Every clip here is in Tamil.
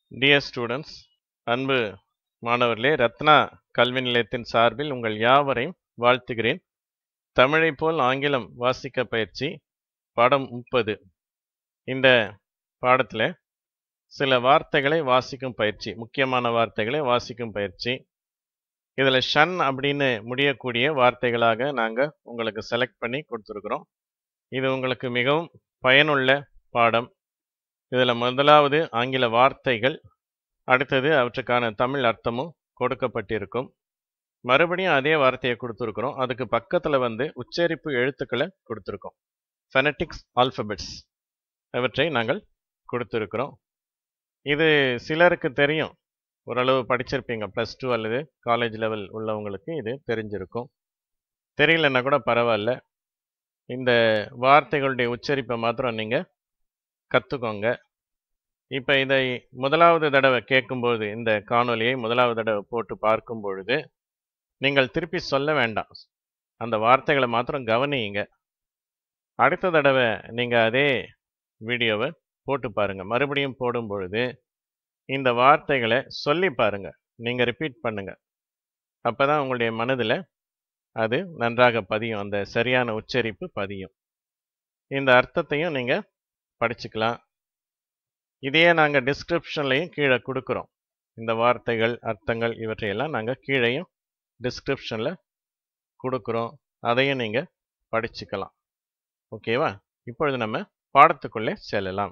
டியர் ஸ்டூடெண்ட்ஸ் அன்பு மாணவர்களே ரத்னா கல்வி நிலையத்தின் சார்பில் உங்கள் யாவரையும் வாழ்த்துகிறேன் தமிழை போல் ஆங்கிலம் வாசிக்க பயிற்சி பாடம் முப்பது இந்த பாடத்தில் சில வார்த்தைகளை வாசிக்கும் பயிற்சி முக்கியமான வார்த்தைகளை வாசிக்கும் பயிற்சி இதில் ஷன் அப்படின்னு முடியக்கூடிய வார்த்தைகளாக நாங்கள் உங்களுக்கு செலக்ட் பண்ணி கொடுத்துருக்குறோம் இது உங்களுக்கு மிகவும் பயனுள்ள பாடம் இதில் முதலாவது ஆங்கில வார்த்தைகள் அடுத்தது அவற்றுக்கான தமிழ் அர்த்தமும் கொடுக்கப்பட்டிருக்கும் மறுபடியும் அதே வார்த்தையை கொடுத்துருக்குறோம் அதுக்கு பக்கத்தில் வந்து உச்சரிப்பு எழுத்துக்களை கொடுத்துருக்கோம் ஃபெனட்டிக்ஸ் ஆல்ஃபபெட்ஸ் அவற்றை நாங்கள் கொடுத்துருக்குறோம் இது சிலருக்கு தெரியும் ஓரளவு படிச்சிருப்பீங்க ப்ளஸ் டூ அல்லது காலேஜ் லெவல் உள்ளவங்களுக்கு இது தெரிஞ்சிருக்கும் தெரியலன்னா கூட பரவாயில்ல இந்த வார்த்தைகளுடைய உச்சரிப்பை மாத்திரம் நீங்கள் கற்றுக்கோங்க இப்போ இதை முதலாவது தடவை கேட்கும்போது இந்த காணொலியை முதலாவது தடவை போட்டு பார்க்கும் பொழுது நீங்கள் திருப்பி சொல்ல வேண்டாம் அந்த வார்த்தைகளை மாத்திரம் கவனியுங்க அடுத்த தடவை நீங்கள் அதே வீடியோவை போட்டு பாருங்கள் மறுபடியும் போடும் பொழுது இந்த வார்த்தைகளை சொல்லி பாருங்கள் நீங்கள் ரிப்பீட் பண்ணுங்கள் அப்போ தான் உங்களுடைய மனதில் அது நன்றாக பதியும் அந்த சரியான உச்சரிப்பு பதியும் இந்த அர்த்தத்தையும் நீங்கள் படிச்சுக்கலாம் இதையே நாங்கள் டிஸ்கிரிப்ஷன்லையும் கீழே கொடுக்குறோம் இந்த வார்த்தைகள் அர்த்தங்கள் இவற்றையெல்லாம் நாங்கள் கீழேயும் டிஸ்கிரிப்ஷனில் கொடுக்குறோம் அதையும் நீங்கள் படிச்சுக்கலாம் ஓகேவா இப்பொழுது நம்ம பாடத்துக்குள்ளே செல்லலாம்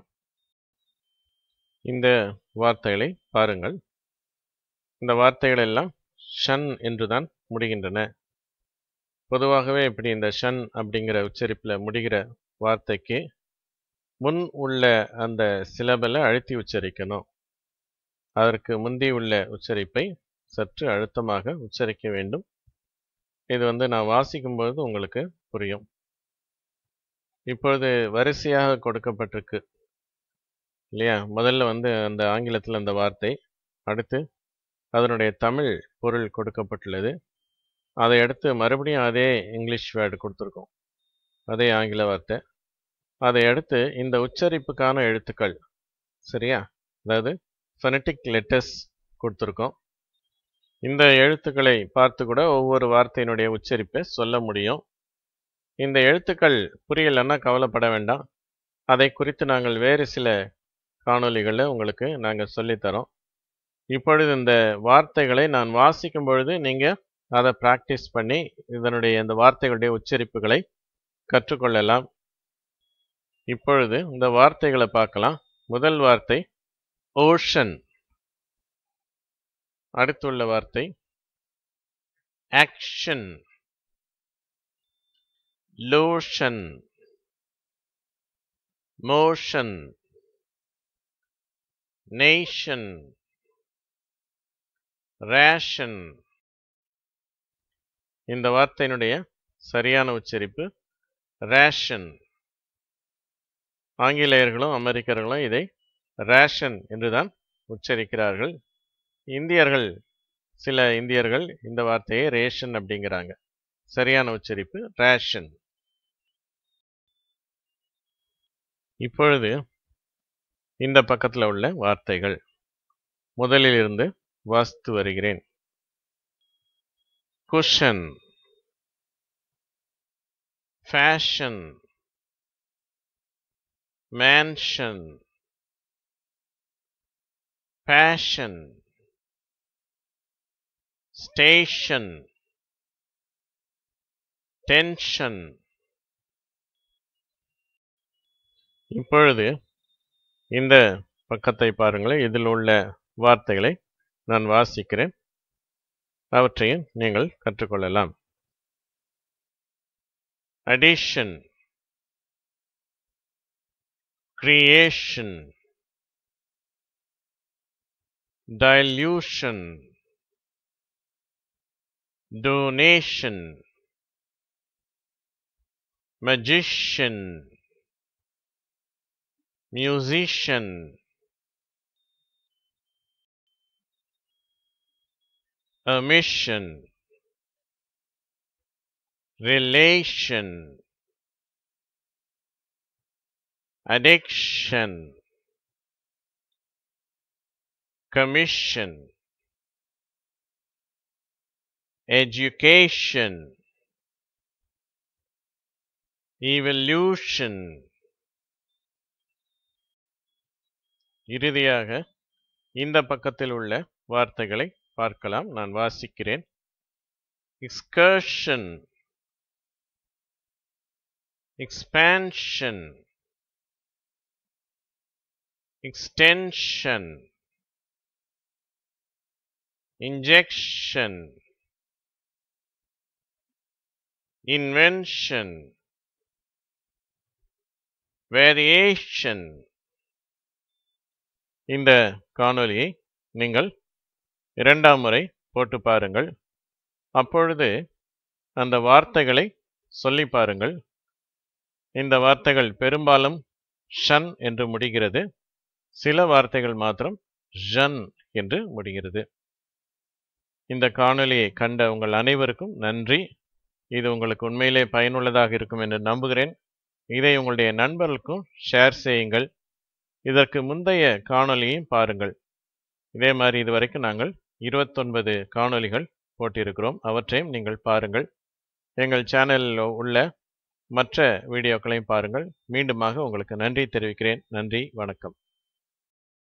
இந்த வார்த்தைகளை பாருங்கள் இந்த வார்த்தைகள் எல்லாம் ஷன் என்றுதான் முடிகின்றன பொதுவாகவே இப்படி இந்த ஷன் அப்படிங்கிற உச்சரிப்பில் முடிகிற வார்த்தைக்கு முன் உள்ள அந்த சிலபலை அழுத்தி உச்சரிக்கணும் அதற்கு முந்தி உள்ள உச்சரிப்பை சற்று அழுத்தமாக உச்சரிக்க வேண்டும் இது வந்து நான் வாசிக்கும்பொழுது உங்களுக்கு புரியும் இப்பொழுது வரிசையாக கொடுக்கப்பட்டிருக்கு இல்லையா முதல்ல வந்து அந்த ஆங்கிலத்தில் அந்த வார்த்தை அடுத்து அதனுடைய தமிழ் பொருள் கொடுக்கப்பட்டுள்ளது அதை அடுத்து மறுபடியும் அதே இங்கிலீஷ் வேர்டு கொடுத்துருக்கோம் அதே ஆங்கில வார்த்தை அதை அடுத்து இந்த உச்சரிப்புக்கான எழுத்துக்கள் சரியா அதாவது ஃபெனட்டிக் லெட்டர்ஸ் கொடுத்துருக்கோம் இந்த எழுத்துக்களை பார்த்து கூட ஒவ்வொரு வார்த்தையினுடைய உச்சரிப்பை சொல்ல முடியும் இந்த எழுத்துக்கள் புரியலைன்னா கவலைப்பட வேண்டாம் அதை குறித்து நாங்கள் வேறு சில காணொலிகளில் உங்களுக்கு நாங்கள் சொல்லித்தரோம் இப்பொழுது இந்த வார்த்தைகளை நான் வாசிக்கும் பொழுது நீங்கள் அதை ப்ராக்டிஸ் பண்ணி இதனுடைய இந்த வார்த்தைகளுடைய உச்சரிப்புகளை கற்றுக்கொள்ளலாம் இப்பொழுது இந்த வார்த்தைகளை பார்க்கலாம் முதல் வார்த்தை ஓஷன் அடுத்துள்ள வார்த்தை action lotion motion nation ration இந்த வார்த்தையினுடைய சரியான உச்சரிப்பு ரேஷன் ஆங்கிலேயர்களும் அமெரிக்கர்களும் இதை ரேஷன் என்றுதான் உச்சரிக்கிறார்கள் இந்தியர்கள் சில இந்தியர்கள் இந்த வார்த்தையை ரேஷன் அப்படிங்கிறாங்க சரியான உச்சரிப்பு ரேஷன் இப்பொழுது இந்த பக்கத்தில் உள்ள வார்த்தைகள் முதலில் இருந்து வாசித்து வருகிறேன் cushion fashion mansion passion station tension இப்பொழுது இந்த பக்கத்தை பாருங்களேன் இதில் உள்ள வார்த்தைகளை நான் வாசிக்கிறேன் அவற்றையும் நீங்கள் கற்றுக்கொள்ளலாம் addition creation dilution donation magician musician omission relation addiction commission education evolution இறுதியாக இந்த பக்கத்தில் உள்ள வார்த்தைகளை பார்க்கலாம் நான் வாசிக்கிறேன் excursion expansion extension injection invention variation இந்த காணொளியை நீங்கள் இரண்டாம் முறை போட்டு பாருங்கள் அப்பொழுது அந்த வார்த்தைகளை சொல்லி பாருங்கள் இந்த வார்த்தைகள் பெரும்பாலும் ஷன் என்று முடிகிறது சில வார்த்தைகள் மாத்திரம் ஜன் என்று முடிகிறது இந்த காணொளியை கண்ட உங்கள் அனைவருக்கும் நன்றி இது உங்களுக்கு உண்மையிலே பயனுள்ளதாக இருக்கும் என்று நம்புகிறேன் இதை உங்களுடைய நண்பர்களுக்கும் ஷேர் செய்யுங்கள் இதற்கு முந்தைய காணொளியையும் பாருங்கள் இதே மாதிரி இதுவரைக்கும் நாங்கள் இருபத்தொன்பது காணொளிகள் போட்டிருக்கிறோம் அவற்றையும் நீங்கள் பாருங்கள் எங்கள் சேனலில் உள்ள மற்ற வீடியோக்களையும் பாருங்கள் மீண்டுமாக உங்களுக்கு நன்றி தெரிவிக்கிறேன் நன்றி வணக்கம்